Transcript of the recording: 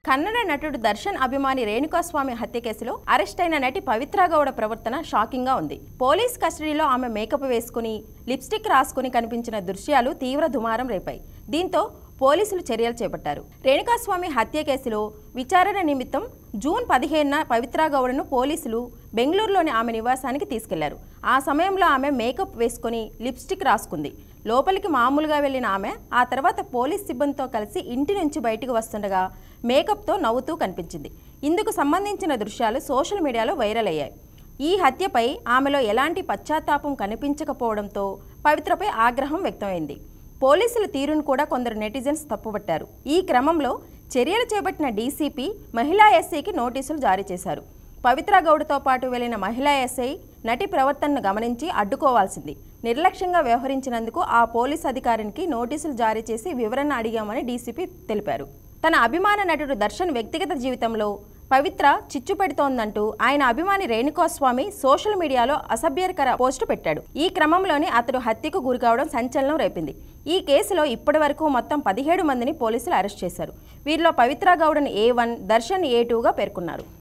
కన్నడ నటుడు దర్శన్ అభిమాని రేణుకాస్వామి హత్య కేసులో అరెస్ట్ అయిన నటి పవిత్ర గౌడ ప్రవర్తన షాకింగ్ గా ఉంది పోలీస్ కస్టడీలో ఆమె మేకప్ వేసుకుని లిప్స్టిక్ రాసుకుని కనిపించిన దృశ్యాలు తీవ్ర దుమారం రేపాయి దీంతో పోలీసులు చర్యలు చేపట్టారు రేణుకాస్వామి హత్య కేసులో విచారణ నిమిత్తం జూన్ పదిహేనున పవిత్ర గౌడను పోలీసులు బెంగళూరులోని ఆమె నివాసానికి తీసుకెళ్లారు ఆ సమయంలో ఆమె మేకప్ వేసుకొని లిప్స్టిక్ రాసుకుంది లోపలికి మామూలుగా వెళ్లిన ఆమె ఆ తర్వాత పోలీస్ సిబ్బందితో కలిసి ఇంటి నుంచి బయటకు వస్తుండగా మేకప్తో నవ్వుతూ కనిపించింది ఇందుకు సంబంధించిన దృశ్యాలు సోషల్ మీడియాలో వైరల్ అయ్యాయి ఈ హత్యపై ఆమెలో ఎలాంటి పశ్చాత్తాపం కనిపించకపోవడంతో పవిత్రపై ఆగ్రహం వ్యక్తమైంది పోలీసుల తీరును కూడా కొందరు నెటిజన్స్ తప్పుపట్టారు ఈ క్రమంలో చర్యలు చేపట్టిన డీసీపీ మహిళా ఎస్ఐకి నోటీసులు జారీ చేశారు పవిత్ర గౌడ్తో పాటు వెళ్లిన మహిళా ఎస్ఐ నటి ప్రవర్తనను గమనించి అడ్డుకోవాల్సింది నిర్లక్ష్యంగా వ్యవహరించినందుకు ఆ పోలీస్ అధికారికి నోటీసులు జారీ చేసి వివరణ అడిగామని డీసీపీ తెలిపారు తన అభిమాన నటుడు దర్శన్ వ్యక్తిగత జీవితంలో పవిత్ర చిచ్చు పెడుతోందంటూ ఆయన అభిమాని రేణుకాస్వామి సోషల్ మీడియాలో అసభ్యకర పోస్టు పెట్టాడు ఈ క్రమంలోనే అతడు హత్యకు గురికావడం సంచలనం రేపింది ఈ కేసులో ఇప్పటి వరకు మొత్తం పదిహేడు మందిని పోలీసులు అరెస్ట్ చేశారు వీరిలో పవిత్ర గౌడను ఏ వన్ దర్శన్ ఏ టూగా పేర్కొన్నారు